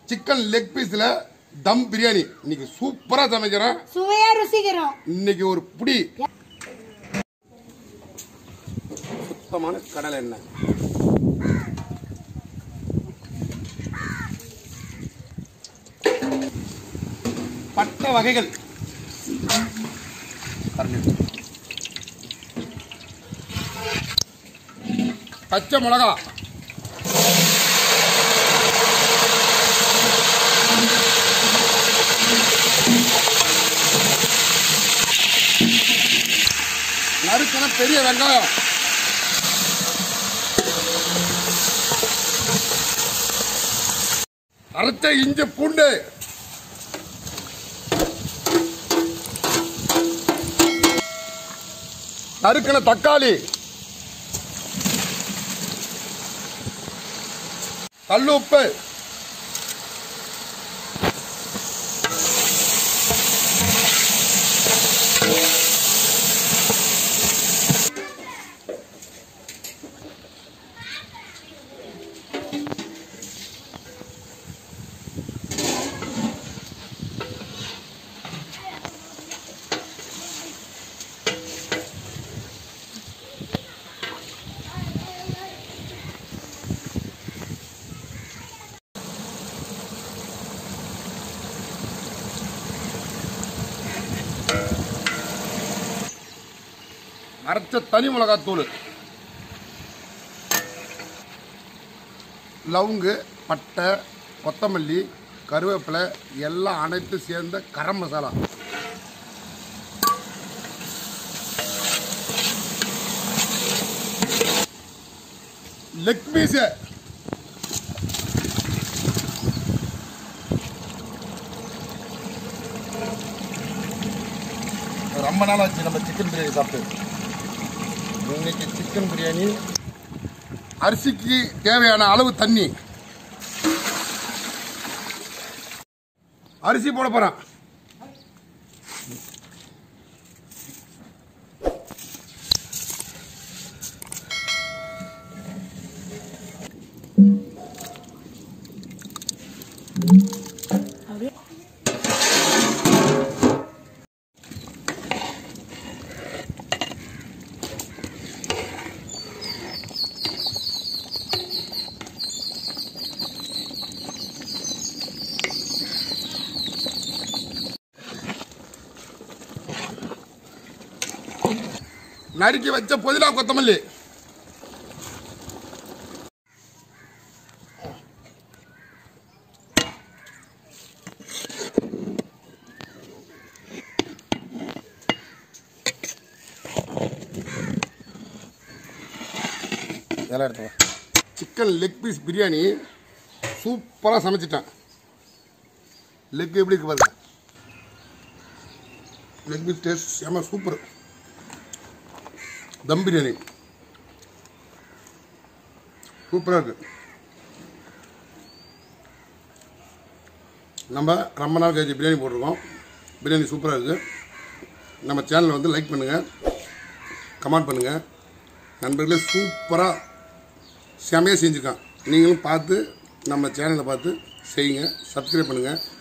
chicken leg பீஸ்ல தம் பிரியாணி இன்னைக்கு சூப்பரா சமைக்கிறேன் சுவையா ருசிக்கிறோம் இன்னைக்கு ஒரு புடி சுத்தமான கடலை எண்ணெய் பட்ட வகைகள் பச்சை மிளகா நறுக்கின பெரிய வெங்காயம் அரைச்ச இஞ்சி பூண்டு நறுக்கின தக்காளி கல் உப்பு அரைச்ச தனி மிளகாத்தூள் லவுங்கு பட்டை கொத்தமல்லி கருவேப்பிலை எல்லாம் அனைத்து சேர்ந்த கரம் மசாலா லெக் பீஸு ரொம்ப நாள் ஆச்சு நம்ம சிக்கன் பிரியாணி சாப்பிட்டு இன்னைக்கு சிக்கன் பிரியாணி அரிசிக்கு தேவையான அளவு தண்ணி அரிசி போட போறேன் நறுக்கி வச்ச புதினா கொத்தமல்லி இதெல்லாம் எடுத்து சிக்கன் லெக் பீஸ் பிரியாணி சூப்பராக சமைச்சிட்டேன் லெக் எப்படி இருக்கு பாருங்க லெக் பீஸ் டேஸ்ட் செம சூப்பர் தம் பிரியாணி சூப்பராக இருக்கு நம்ம ரொம்ப நாள் கழிச்சு பிரியாணி போட்டிருக்கோம் பிரியாணி சூப்பராக இருக்குது நம்ம சேனலை வந்து லைக் பண்ணுங்கள் கமெண்ட் பண்ணுங்கள் நண்பர்களே சூப்பராக செமையாக செஞ்சுருக்கான் நீங்களும் பார்த்து நம்ம சேனலை பார்த்து செய்யுங்க சப்ஸ்கிரைப் பண்ணுங்கள்